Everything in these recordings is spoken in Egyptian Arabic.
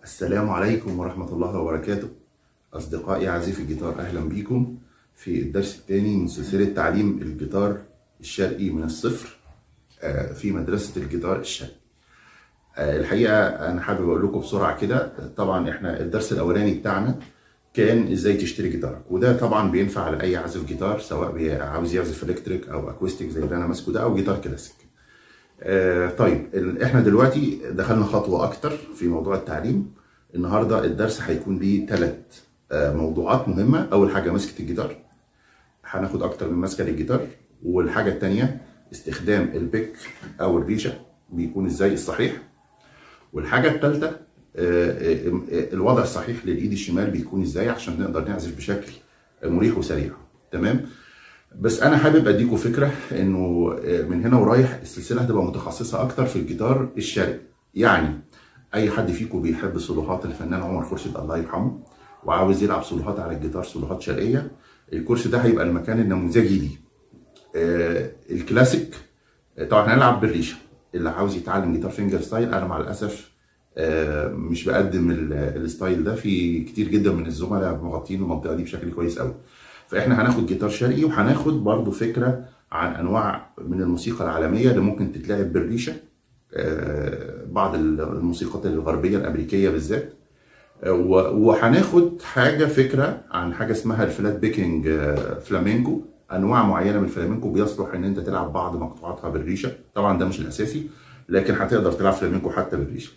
السلام عليكم ورحمة الله وبركاته أصدقائي عازفي الجيتار أهلا بيكم في الدرس الثاني من سلسلة تعليم الجيتار الشرقي من الصفر آه، في مدرسة الجيتار الشرقي آه، الحقيقة أنا حابب أقول لكم بسرعة كده طبعا إحنا الدرس الأولاني بتاعنا كان إزاي تشتري جيتارك وده طبعا بينفع لأي عازف جيتار سواء بي- عاوز يعزف إلكتريك أو أكوستيك زي اللي أنا ماسكه ده أو جيتار كلاسيك آه، طيب ال- احنا دلوقتي دخلنا خطوة أكتر في موضوع التعليم النهارده الدرس هيكون ليه ثلاث موضوعات مهمة أول حاجة مسكة الجيتار هناخد أكتر من مسكة للجيتار والحاجة التانية استخدام البيك أو الريشة بيكون إزاي الصحيح والحاجة التالتة آه، آه، آه، الوضع الصحيح للإيد الشمال بيكون إزاي عشان نقدر نعزف بشكل مريح وسريع تمام بس انا حابب اديكم فكره انه من هنا ورايح السلسله هتبقى متخصصه اكتر في الجيتار الشرقي يعني اي حد فيكم بيحب صلوحات الفنان عمر خورشيد الله يرحمه وعاوز يلعب صلوحات على الجيتار صلوحات شرقيه الكورس ده هيبقى المكان النموذجي ليه آه، الكلاسيك آه، طبعا هنلعب بالريشه اللي عاوز يتعلم جيتار فينجر ستايل انا مع الاسف آه، مش بقدم ال- الستايل ده في كتير جدا من الزملاء مغطين المنطقه دي بشكل كويس قوي فاحنا هناخد جيتار شرقي وهناخد برضو فكره عن انواع من الموسيقى العالميه اللي ممكن تتلعب بالريشه آه، بعض الموسيقات الغربيه الامريكيه بالذات آه، و- وهناخد حاجه فكره عن حاجه اسمها الفلات بيكنج آه، فلامينكو انواع معينه من الفلامينكو بيصلح ان انت تلعب بعض مقطوعاتها بالريشه طبعا ده مش الاساسي لكن هتقدر تلعب فلامينكو حتى بالريشه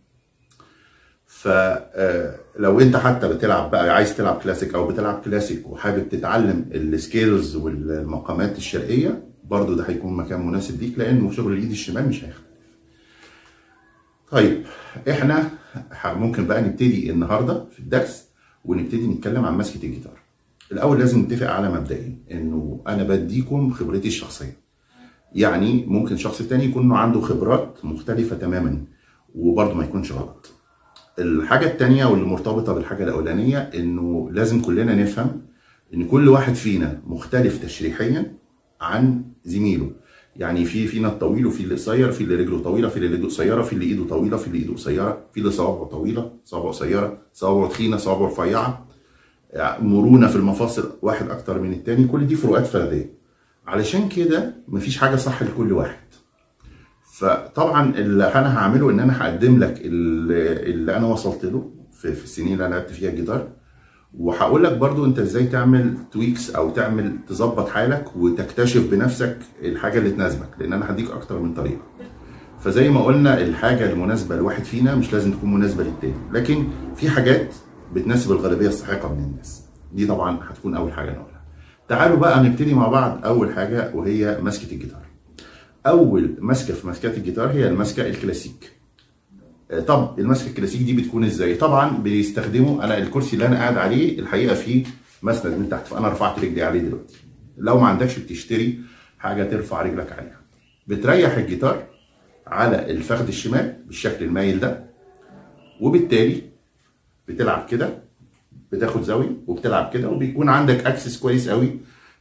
فلو انت حتى بتلعب بقى عايز تلعب كلاسيك او بتلعب كلاسيك وحابب تتعلم السكيلز والمقامات الشرقيه برضو ده هيكون مكان مناسب ليك لانه شغل الايد الشمال مش هيختلف. طيب احنا ح- ممكن بقى نبتدي النهارده في الدرس ونبتدي نتكلم عن مسكه الجيتار. الاول لازم نتفق على مبدئين انه انا بديكم خبرتي الشخصيه. يعني ممكن شخص تاني يكون عنده خبرات مختلفه تماما وبرضه ما يكونش غلط. الحاجة التانية واللي مرتبطة بالحاجة الأولانية إنه لازم كلنا نفهم إن كل واحد فينا مختلف تشريحيا عن زميله يعني في فينا الطويل وفي اللي قصير في اللي رجله طويلة في اللي رجله قصيرة في اللي إيده طويلة في اللي إيده قصيرة في اللي صوابعه طويلة صوابعه قصيرة صوابعه تخينة صوابعه رفيعة يعني مرونة في المفاصل واحد أكتر من التاني كل دي فروقات فردية علشان كده مفيش حاجة صح لكل واحد فطبعا اللي انا هعمله ان انا هقدم لك اللي, اللي انا وصلت له في, في السنين اللي انا لعبت فيها الجيتار وهقول لك برضو انت ازاي تعمل تويكس او تعمل تظبط حالك وتكتشف بنفسك الحاجه اللي تناسبك لان انا هديك اكتر من طريقه فزي ما قلنا الحاجه المناسبه لواحد فينا مش لازم تكون مناسبه للتاني لكن في حاجات بتناسب الغالبيه الساحقه من الناس دي طبعا هتكون اول حاجه نقولها تعالوا بقى نبتدي مع بعض اول حاجه وهي مسكه الجيتار اول مسكه في مسكات الجيتار هي المسكه الكلاسيك آه، طب المسكه الكلاسيك دي بتكون ازاي طبعا بيستخدموا انا الكرسي اللي انا قاعد عليه الحقيقه فيه مسند من تحت فانا رفعت رجلي عليه دلوقتي لو ما عندكش بتشتري حاجه ترفع رجلك عليها بتريح الجيتار على الفخذ الشمال بالشكل المايل ده وبالتالي بتلعب كده بتاخد زاويه وبتلعب كده وبيكون عندك اكسس كويس قوي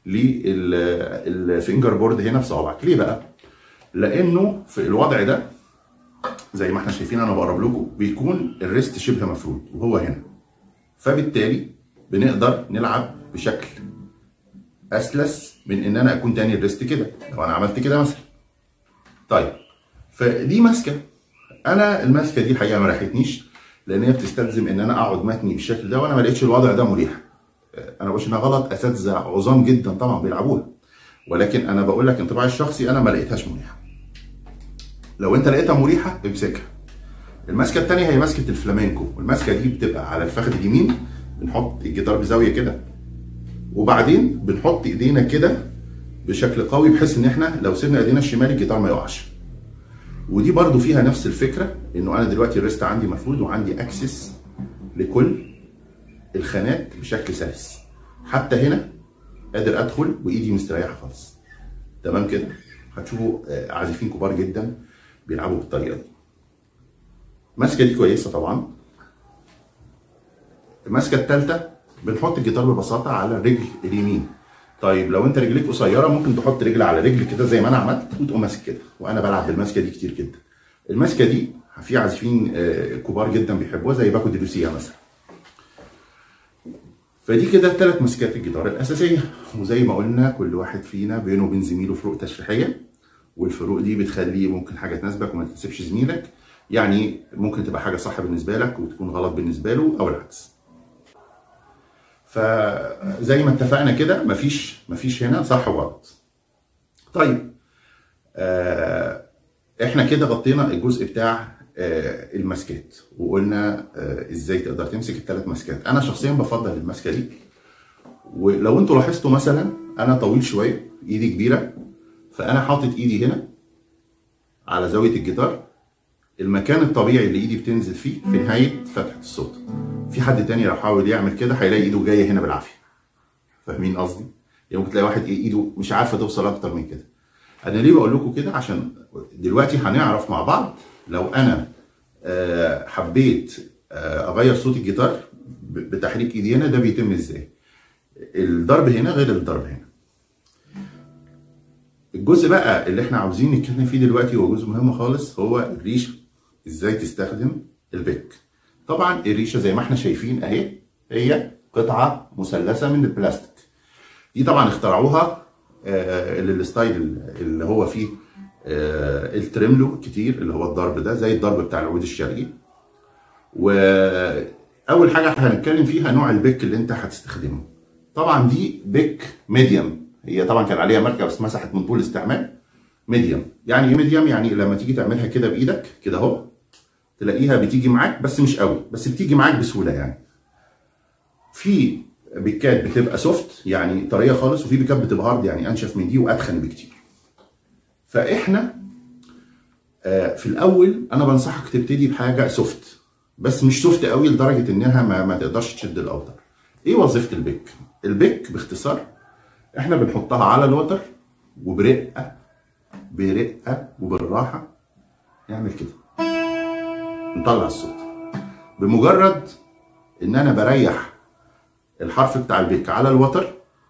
للفينجر بورد هنا في صوابعك ليه بقى لانه في الوضع ده زي ما احنا شايفين انا بقرب لكم بيكون الريست شبه مفرود وهو هنا فبالتالي بنقدر نلعب بشكل اسلس من ان انا اكون تاني الريست كده لو انا عملت كده مثلا طيب فدي ماسكه انا الماسكه دي الحقيقه ما ريحتنيش لان هي بتستلزم ان انا اقعد متني بالشكل ده وانا ما لقيتش الوضع ده مريح انا بقولش انها غلط اساتذه عظام جدا طبعا بيلعبوها ولكن انا بقول لك انطباعي الشخصي انا ما لقيتهاش مريحه لو انت لقيتها مريحه امسكها الماسكه الثانيه هي ماسكه الفلامينكو والماسكه دي بتبقى على الفخذ اليمين بنحط الجيتار بزاويه كده وبعدين بنحط ايدينا كده بشكل قوي بحيث ان احنا لو سيبنا ايدينا الشمال الجيتار ما يقعش ودي برضو فيها نفس الفكره انه انا دلوقتي الريست عندي مفرود وعندي اكسس لكل الخانات بشكل سلس حتى هنا قادر ادخل وايدي مستريحه خالص تمام كده هتشوفوا آه، عازفين كبار جدا بيلعبوا بالطريقه دي الماسكه دي كويسه طبعا الماسكه الثالثه بنحط الجيتار ببساطه على الرجل اليمين طيب لو انت رجليك قصيره ممكن تحط رجل على رجل كده زي ما انا عملت وتقوم ماسك كده وانا بلعب بالماسكه دي كتير جدا الماسكه دي في عازفين آه، كبار جدا بيحبوها زي باكو دي لوسيا مثلا فدي كده الثلاث مسكات الجيتار الاساسيه وزي ما قلنا كل واحد فينا بينه وبين زميله فروق تشريحيه والفروق دي بتخلي ممكن حاجه تناسبك وما تناسبش زميلك يعني ممكن تبقى حاجه صح بالنسبه لك وتكون غلط بالنسبه له او العكس فزي ما اتفقنا كده مفيش مفيش هنا صح وغلط طيب آه احنا كده غطينا الجزء بتاع آه الماسكات وقلنا آه ازاي تقدر تمسك الثلاث ماسكات انا شخصيا بفضل الماسكه دي ولو انتوا لاحظتوا مثلا انا طويل شويه ايدي كبيره فانا حاطط ايدي هنا على زاويه الجيتار المكان الطبيعي اللي ايدي بتنزل فيه في نهايه فتحه الصوت في حد تاني لو حاول يعمل كده هيلاقي ايده جايه هنا بالعافيه فاهمين قصدي يعني ممكن تلاقي واحد ايه ايده مش عارفه توصل اكتر من كده انا ليه بقول لكم كده عشان دلوقتي هنعرف مع بعض لو انا آه، حبيت آه، اغير صوت الجيتار ب- بتحريك ايدي هنا ده بيتم ازاي الضرب هنا غير الضرب هنا الجزء بقى اللي احنا عاوزين نتكلم فيه دلوقتي هو جزء مهم خالص هو الريشه ازاي تستخدم البيك طبعا الريشه زي ما احنا شايفين اهي هي قطعه مثلثه من البلاستيك دي طبعا اخترعوها آه، للستايل اللي هو فيه آه، التريملو كتير اللي هو الضرب ده زي الضرب بتاع العود الشرقي واول حاجه هنتكلم فيها نوع البيك اللي انت هتستخدمه طبعا دي بيك ميديوم هي طبعا كان عليها ماركه بس مسحت من طول الاستعمال ميديوم يعني ايه ميديوم يعني لما تيجي تعملها كده بايدك كده اهو تلاقيها بتيجي معاك بس مش قوي بس بتيجي معاك بسهوله يعني في بيكات بتبقى سوفت يعني طريه خالص وفي بيكات بتبقى هارد يعني انشف من دي واتخن بكتير فاحنا آه، في الاول انا بنصحك تبتدي بحاجه سوفت بس مش سوفت قوي لدرجه انها ما, ما تقدرش تشد الاوتر ايه وظيفه البيك البيك باختصار احنا بنحطها على الوتر وبرقه برقه وبالراحه نعمل كده نطلع الصوت بمجرد ان انا بريح الحرف بتاع البيك على الوتر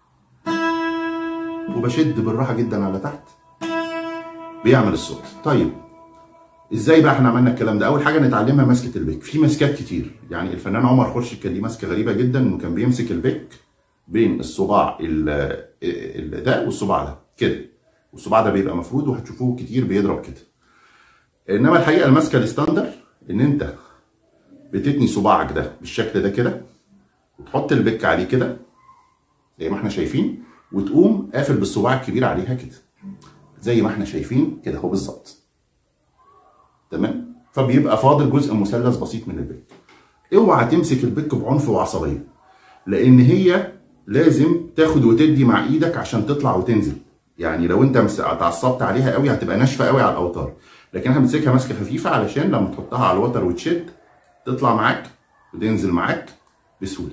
وبشد بالراحه جدا على تحت بيعمل الصوت طيب ازاي بقى احنا عملنا الكلام ده اول حاجه نتعلمها ماسكه البيك في ماسكات كتير يعني الفنان عمر خورشيد كان ليه ماسكه غريبه جدا انه كان بيمسك البيك بين الصباع ال- ال- ده والصباع ده كده والصباع ده بيبقى مفرود وهتشوفوه كتير بيضرب كده انما الحقيقه الماسكه الستاندر ان انت بتتني صباعك ده بالشكل ده كده وتحط البيك عليه كده زي ما احنا شايفين وتقوم قافل بالصباع الكبير عليها كده زي ما احنا شايفين كده اهو بالظبط تمام فبيبقى فاضل جزء مثلث بسيط من البيك اوعى تمسك البيك بعنف وعصبيه لان هي لازم تاخد وتدي مع ايدك عشان تطلع وتنزل يعني لو انت مس- اتعصبت عليها قوي هتبقى ناشفه قوي على الاوتار لكن احنا بنمسكها ماسكه خفيفه علشان لما تحطها على الوتر وتشد تطلع معاك وتنزل معاك بسهوله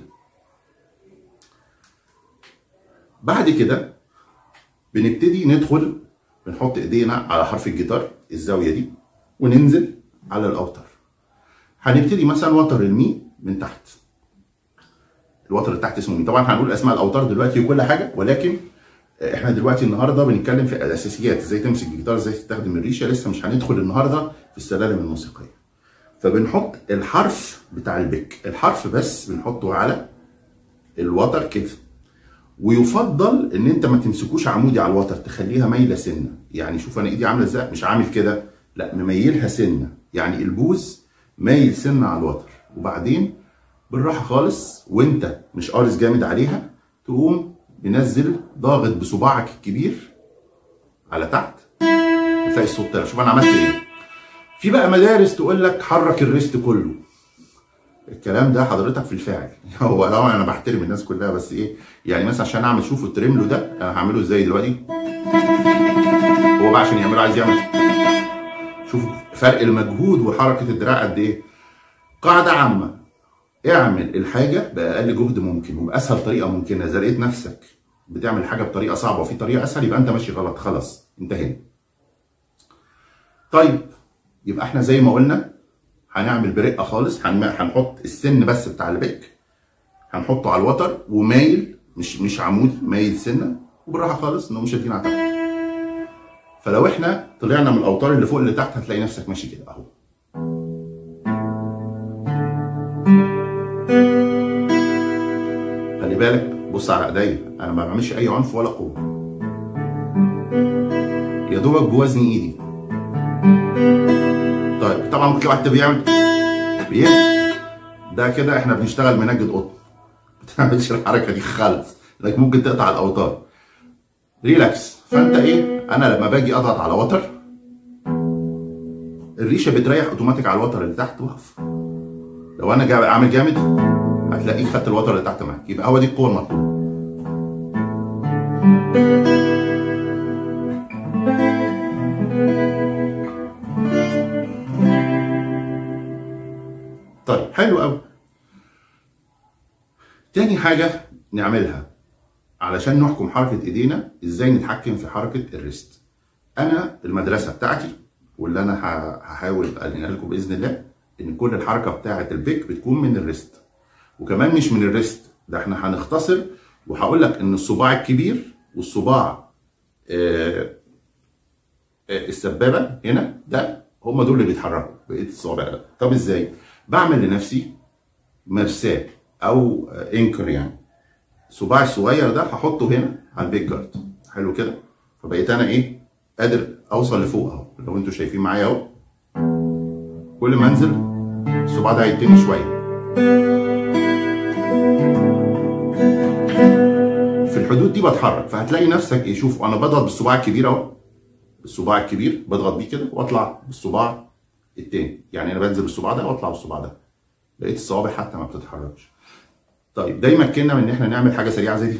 بعد كده بنبتدي ندخل بنحط ايدينا على حرف الجيتار الزاويه دي وننزل على الاوتر هنبتدي مثلا وتر المي من تحت الوتر اللي تحت اسمه مي طبعا هنقول اسماء الاوتار دلوقتي وكل حاجه ولكن احنا دلوقتي النهارده بنتكلم في الاساسيات ازاي تمسك الجيتار ازاي تستخدم الريشه لسه مش هندخل النهارده في السلالم الموسيقيه فبنحط الحرف بتاع البيك الحرف بس بنحطه على الوتر كده ويفضل ان انت ما تمسكوش عمودي على الوتر تخليها مايله سنه يعني شوف انا ايدي عامله ازاي مش عامل كده لا مميلها سنه يعني البوز مايل سنه على الوتر وبعدين بالراحه خالص وانت مش قارص جامد عليها تقوم منزل ضاغط بصباعك الكبير على تحت تلاقي الصوت طلع شوف انا عملت ايه في بقى مدارس تقول لك حرك الريست كله الكلام ده حضرتك في الفاعل هو طبعا انا بحترم الناس كلها بس ايه يعني مثلا عشان اعمل شوفوا التريملو ده انا هعمله ازاي دلوقتي هو بقى عشان يعمله عايز يعمل شوفوا فرق المجهود وحركه الدراع قد ايه قاعده عامه اعمل الحاجه باقل جهد ممكن وباسهل طريقه ممكنه اذا لقيت نفسك بتعمل حاجه بطريقه صعبه وفي طريقه اسهل يبقى انت ماشي غلط خلاص انتهينا طيب يبقى احنا زي ما قلنا هنعمل برقه خالص هن- هنحط السن بس بتاع البيك هنحطه على الوتر ومايل مش مش عمود مايل سنه وبالراحه خالص انه مش شادين على تحت فلو احنا طلعنا من الاوتار اللي فوق اللي تحت هتلاقي نفسك ماشي كده اهو خلي بالك بص على ايديا انا ما بعملش اي عنف ولا قوه يا دوبك بوزن ايدي طيب طبعا ممكن واحد بيعمل بيعمل ده كده احنا بنشتغل منجد قطن ما بتعملش الحركه دي خالص لكن ممكن تقطع الاوتار ريلاكس فانت ايه انا لما باجي اضغط على وتر الريشه بتريح اوتوماتيك على الوتر اللي تحت واقف لو انا جا عامل جامد هتلاقيك خدت الوتر اللي تحت معاك يبقى هو دي القوه المطلوبه طيب حلو قوي تاني حاجه نعملها علشان نحكم حركه ايدينا ازاي نتحكم في حركه الريست انا المدرسه بتاعتي واللي انا ه- هحاول انقلها لكم باذن الله ان كل الحركه بتاعه البيك بتكون من الريست وكمان مش من الريست ده احنا هنختصر وهقول لك ان الصباع الكبير والصباع آه، آه، السبابه هنا ده هم دول اللي بيتحركوا بقيه الصوابع لا طب ازاي بعمل لنفسي مرساه او آه، انكر يعني صباعي الصغير ده هحطه هنا على البيج جارد حلو كده فبقيت انا ايه قادر اوصل لفوق اهو لو انتوا شايفين معايا اهو كل ما انزل الصباع ده هيتني شويه في الحدود دي بتحرك فهتلاقي نفسك ايه شوف انا بضغط بالصباع الكبير اهو بالصباع الكبير بضغط بيه كده واطلع بالصباع التاني يعني انا بنزل بالصباع ده واطلع بالصباع ده بقيت الصوابع حتى ما بتتحركش طيب ده يمكننا من ان احنا نعمل حاجه سريعه زي دي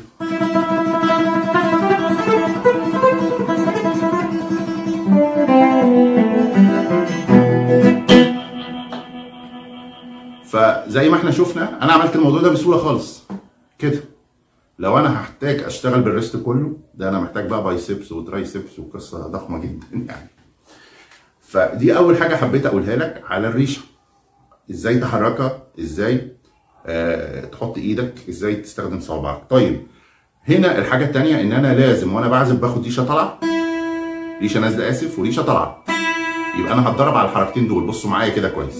فزي ما احنا شفنا انا عملت الموضوع ده بسهوله خالص كده لو انا هحتاج اشتغل بالريست كله ده انا محتاج بقى بايسبس وترايسبس وقصه ضخمه جدا يعني فدي اول حاجه حبيت اقولها لك على الريشه ازاي تحركها ازاي آه تحط ايدك ازاي تستخدم صوابعك طيب هنا الحاجه التانية ان انا لازم وانا بعزف باخد ريشه طالعه ريشه نازله اسف وريشه طالعه يبقى انا هتدرب على الحركتين دول بصوا معايا كده كويس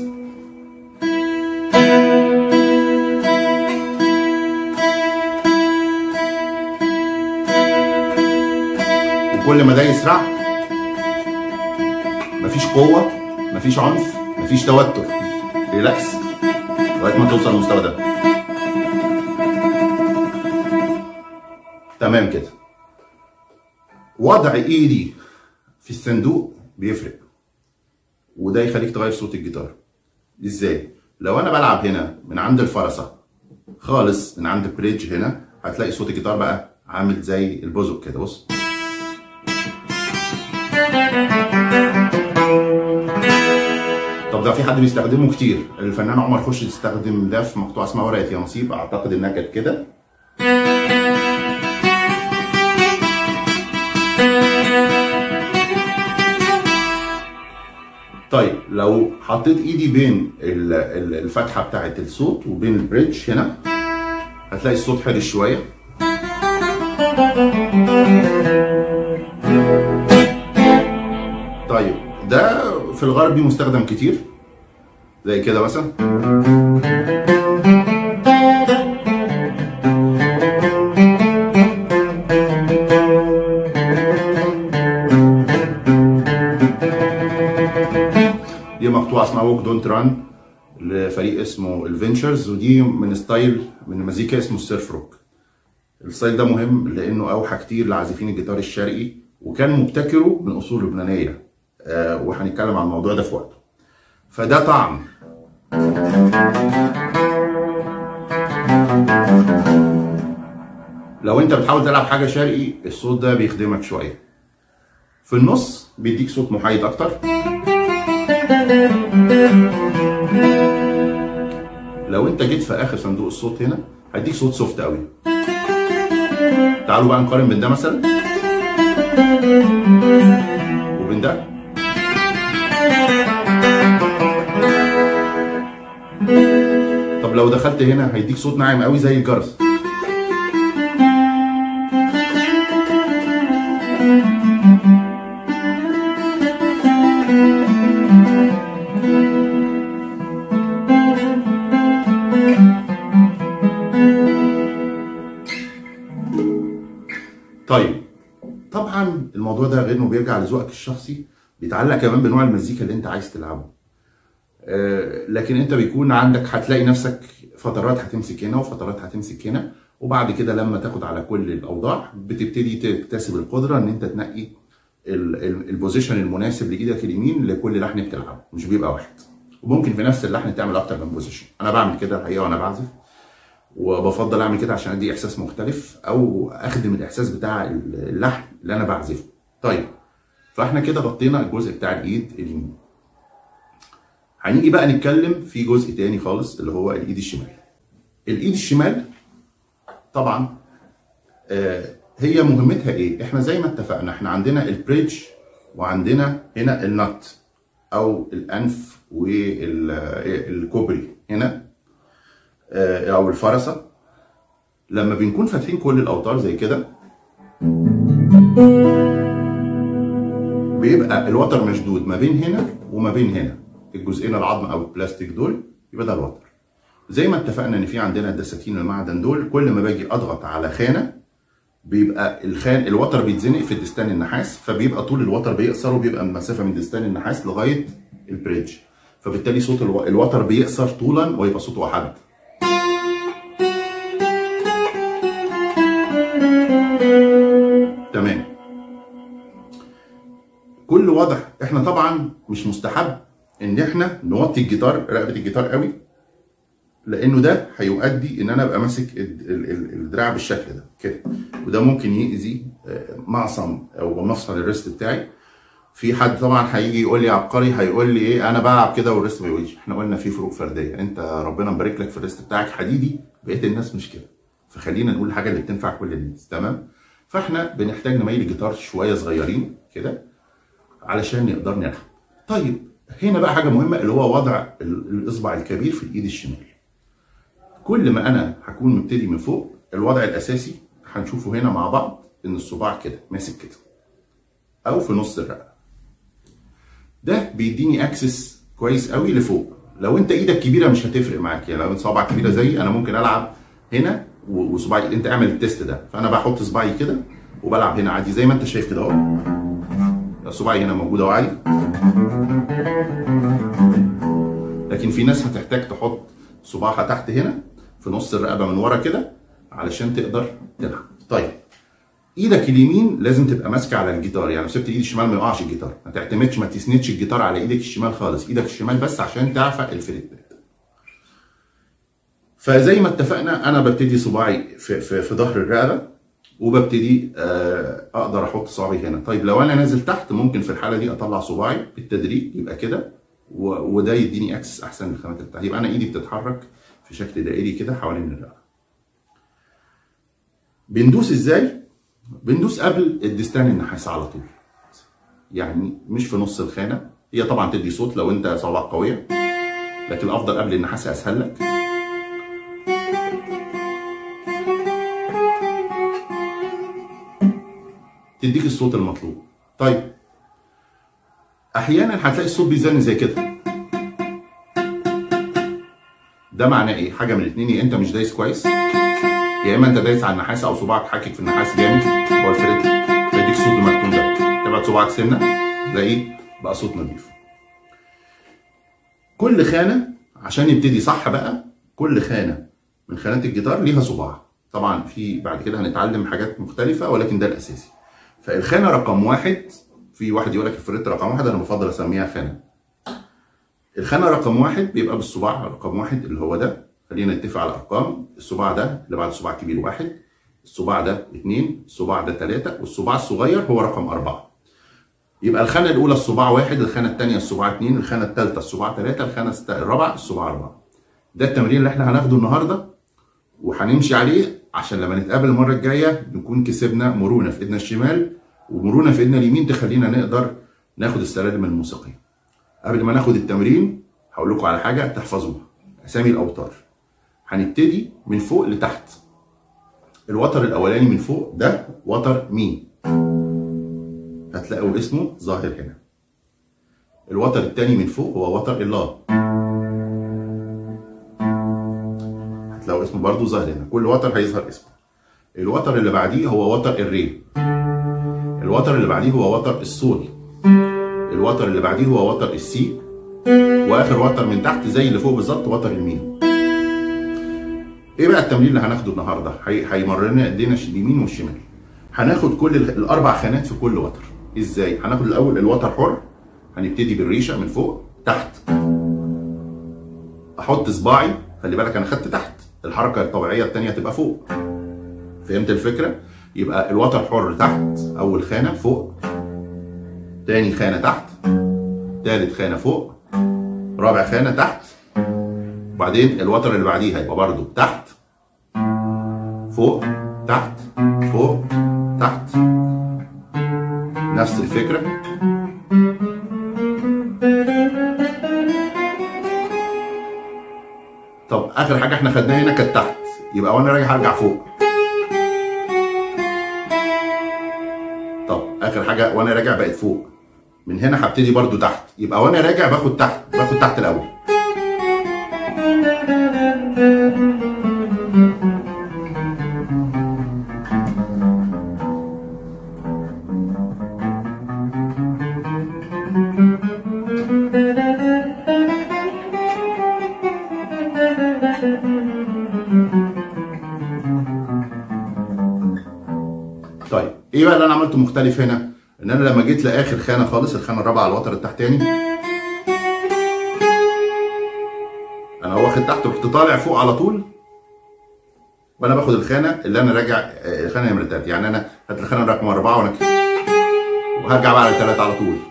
وكل ما ده يسرع مفيش قوه مفيش عنف مفيش توتر ريلاكس لغايه ما توصل للمستوى ده تمام كده وضع ايدي في الصندوق بيفرق وده يخليك تغير صوت الجيتار ازاي لو انا بلعب هنا من عند الفرسه خالص من عند بريدج هنا هتلاقي صوت الجيتار بقى عامل زي البوزك كده بص طب ده في حد بيستخدمه كتير الفنان عمر خورشيد استخدم ده في مقطوعه اسمها ورقه يا نصيب اعتقد انها كانت كده طيب لو حطيت ايدي بين ال- ال- الفتحه بتاعت الصوت وبين البريدج هنا هتلاقي الصوت حرش شويه طيب ده في الغربي مستخدم كتير زي كده مثلا دي مقطوعه اسمها ووك دونت ران لفريق اسمه الفينشرز ودي من ستايل من المزيكا اسمه السيرف روك الستايل ده مهم لانه اوحى كتير لعازفين الجيتار الشرقي وكان مبتكره من اصول لبنانيه آه وهنتكلم عن الموضوع ده في وقته فده طعم لو انت بتحاول تلعب حاجه شرقي الصوت ده بيخدمك شويه في النص بيديك صوت محايد اكتر لو انت جيت في اخر صندوق الصوت هنا هيديك صوت سوفت قوي تعالوا بقى نقارن بين ده مثلا وبين ده طب لو دخلت هنا هيديك صوت ناعم قوي زي الجرس الموضوع ده غير انه بيرجع لذوقك الشخصي بيتعلق كمان بنوع المزيكا اللي انت عايز تلعبه آه، لكن انت بيكون عندك هتلاقي نفسك فترات هتمسك هنا وفترات هتمسك هنا وبعد كده لما تاخد على كل الاوضاع بتبتدي تكتسب القدره ان انت تنقي ال- ال- البوزيشن المناسب لايدك اليمين لكل لحن بتلعبه مش بيبقى واحد وممكن في نفس اللحن تعمل اكتر من بوزيشن انا بعمل كده الحقيقه وانا بعزف وبفضل اعمل كده عشان ادي احساس مختلف او اخدم الاحساس بتاع اللحن اللي انا بعزفه طيب فاحنا كده غطينا الجزء بتاع الايد اليمين هنيجي بقى نتكلم في جزء تاني خالص اللي هو الايد الشمال الايد الشمال طبعا آه، هي مهمتها ايه احنا زي ما اتفقنا احنا عندنا البريدج وعندنا هنا النط او الانف والكوبري هنا آه، او الفرسه لما بنكون فاتحين كل الاوتار زي كده بيبقى الوتر مشدود ما بين هنا وما بين هنا الجزئين العظم او البلاستيك دول يبقى ده الوتر زي ما اتفقنا ان في عندنا الدساتين المعدن دول كل ما باجي اضغط على خانه بيبقى الخان الوتر بيتزنق في الدستان النحاس فبيبقى طول الوتر بيقصر وبيبقى المسافه من دستان النحاس لغايه البريدج فبالتالي صوت الو... الوتر بيقصر طولا ويبقى صوته حد تمام كل وضع احنا طبعا مش مستحب ان احنا نوطي الجيتار رقبه الجيتار قوي لانه ده هيؤدي ان انا ابقى ماسك ال- ال- ال- الدراع بالشكل ده كده وده ممكن يأذي آه، معصم او مفصل الريست بتاعي في حد طبعا هيجي يقول لي عبقري هيقول لي ايه انا بلعب كده والريست ما يقولش احنا قلنا في فروق فرديه انت ربنا مبارك لك في الريست بتاعك حديدي بقيه الناس مش كده فخلينا نقول الحاجه اللي بتنفع كل الناس تمام فاحنا بنحتاج نميل الجيتار شويه صغيرين كده علشان نقدر نلعب طيب هنا بقى حاجه مهمه اللي هو وضع ال- الاصبع الكبير في الايد الشمال كل ما انا هكون مبتدي من فوق الوضع الاساسي هنشوفه هنا مع بعض ان الصباع كده ماسك كده او في نص الرقبه ده بيديني اكسس كويس قوي لفوق لو انت ايدك كبيره مش هتفرق معاك يعني لو انت صوابعك كبيره زيي انا ممكن العب هنا و- وصباعي انت اعمل التيست ده فانا بحط صباعي كده وبلعب هنا عادي زي ما انت شايف كده اهو صباعي هنا موجود اهو عادي لكن في ناس هتحتاج تحط صباعها تحت هنا في نص الرقبه من ورا كده علشان تقدر تلعب طيب ايدك اليمين لازم تبقى ماسكه على الجيتار يعني لو سبت ايد الشمال ما يقعش الجيتار ما تعتمدش ما تسندش الجيتار على ايدك الشمال خالص ايدك الشمال بس عشان تعفق الفريتات فزي ما اتفقنا انا ببتدي صباعي في في, في ظهر الرقبه وببتدي آه، اقدر احط صباعي هنا طيب لو انا نازل تحت ممكن في الحاله دي اطلع صباعي بالتدريج يبقى كده و- وده يديني اكسس احسن للخامات اللي تحت يبقى انا ايدي بتتحرك في شكل دائري كده حوالين الرقبه بندوس ازاي بندوس قبل الدستان النحاس على طول يعني مش في نص الخانه هي طبعا تدي صوت لو انت صوابعك قويه لكن الافضل قبل النحاس اسهل لك تديك الصوت المطلوب طيب احيانا هتلاقي الصوت بيزن زي كده ده معناه ايه حاجه من الاثنين يا انت مش دايس كويس يا اما انت دايس على النحاس او صباعك حاكك في النحاس جامد هو الفريد فيديك الصوت المكتوم ده تبعد صباعك سنه تلاقيه بقى صوت نظيف كل خانه عشان يبتدي صح بقى كل خانه من خانات الجيتار ليها صباع طبعا في بعد كده هنتعلم حاجات مختلفه ولكن ده الاساسي فالخانه رقم واحد في واحد يقول لك الفريت رقم واحد انا بفضل اسميها خانه الخانه رقم واحد بيبقى بالصباع رقم واحد اللي هو ده خلينا نتفق على الارقام الصباع ده اللي بعد الصباع الكبير واحد الصباع ده اثنين الصباع ده ثلاثة والصباع الصغير هو رقم أربعة يبقى الخانة الأولى الصباع واحد الخانة الثانية الصباع اثنين الخانة الثالثة الصباع ثلاثة الخانة الست- الرابعة الصباع أربعة ده التمرين اللي احنا هناخده النهاردة وهنمشي عليه عشان لما نتقابل المرة الجاية نكون كسبنا مرونة في ايدنا الشمال ومرونة في ايدنا اليمين تخلينا نقدر ناخد السلالم الموسيقية قبل ما ناخد التمرين هقول لكم على حاجة تحفظوها أسامي الأوتار هنبتدي من فوق لتحت الوتر الاولاني من فوق ده وتر مي هتلاقوا اسمه ظاهر هنا الوتر الثاني من فوق هو وتر الله هتلاقوا اسمه برضو ظاهر هنا كل وتر هيظهر اسمه الوتر اللي بعديه هو وتر الري الوتر اللي بعديه هو وتر السول الوتر اللي بعديه هو وتر السي واخر وتر من تحت زي اللي فوق بالظبط وتر الميم ايه بقى التمرين اللي هناخده النهارده هي- هيمرنا ايدينا اليمين والشمال هناخد كل ال- الاربع خانات في كل وتر ازاي هناخد الاول الوتر حر هنبتدي بالريشه من فوق تحت احط صباعي خلي بالك انا خدت تحت الحركه الطبيعيه الثانيه تبقى فوق فهمت الفكره يبقى الوتر حر تحت اول خانه فوق تاني خانه تحت تالت خانه فوق رابع خانه تحت وبعدين الوتر اللي بعديها يبقى برضو تحت فوق تحت فوق تحت نفس الفكره طب اخر حاجه احنا خدناها هنا كانت تحت يبقى وانا راجع هرجع فوق طب اخر حاجه وانا راجع بقت فوق من هنا هبتدي برضو تحت يبقى وانا راجع باخد تحت باخد تحت الاول طيب ايه بقى اللي انا عملته مختلف هنا ان انا لما جيت لاخر خانه خالص الخانه الرابعه على الوتر التحتاني انا واخد تحت رحت طالع فوق على طول وانا باخد الخانه اللي انا راجع آه، الخانه نمره تلاته يعني انا هات الخانه رقم اربعه وانا كده وهرجع بقى على التلاته على طول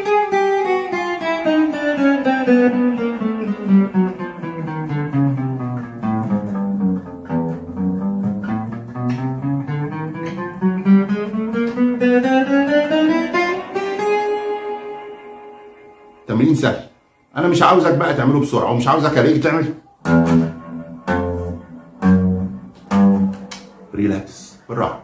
تمرين سهل انا مش عاوزك بقى تعمله بسرعه ومش عاوزك الاقيك تعمل ريلاكس بالراحه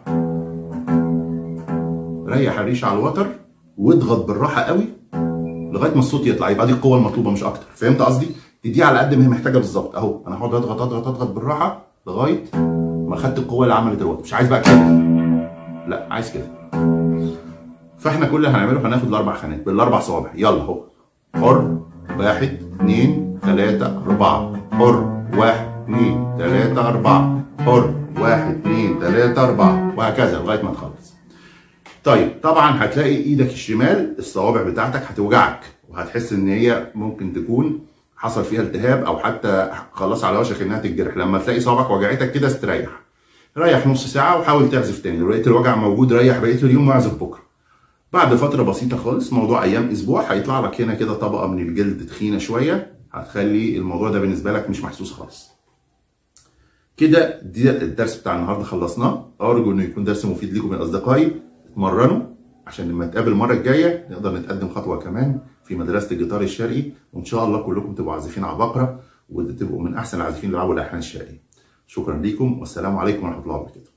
ريح الريشه على الوتر واضغط بالراحه قوي لغايه ما الصوت يطلع يبقى دي القوه المطلوبه مش اكتر فهمت قصدي تديها على قد ما هي محتاجه بالظبط اهو انا هقعد اضغط اضغط اضغط بالراحه لغايه ما خدت القوه اللي عملت الوتر مش عايز بقى كده لا عايز كده فاحنا كل اللي هنعمله هناخد الاربع خانات بالاربع صوابع يلا اهو حر واحد اتنين تلاتة أربعة حر واحد اتنين تلاتة أربعة حر واحد اتنين تلاتة أربعة وهكذا لغاية ما تخلص. طيب طبعا هتلاقي ايدك الشمال الصوابع بتاعتك هتوجعك وهتحس ان هي ممكن تكون حصل فيها التهاب او حتى خلاص على وشك انها تتجرح لما تلاقي صوابعك وجعتك كده استريح. ريح نص ساعة وحاول تعزف تاني لو لقيت الوجع موجود ريح بقية اليوم واعزف بكرة. بعد فترة بسيطة خالص موضوع أيام أسبوع هيطلع لك هنا كده طبقة من الجلد تخينة شوية هتخلي الموضوع ده بالنسبة لك مش محسوس خالص. كده دي الدرس بتاع النهارده خلصناه أرجو إنه يكون درس مفيد ليكم يا أصدقائي اتمرنوا عشان لما نتقابل المرة الجاية نقدر نتقدم خطوة كمان في مدرسة الجيتار الشرقي وإن شاء الله كلكم تبقوا عازفين عباقرة وتبقوا من أحسن العازفين اللي بيلعبوا الألحان الشرقية. شكرا ليكم والسلام عليكم ورحمة الله وبركاته.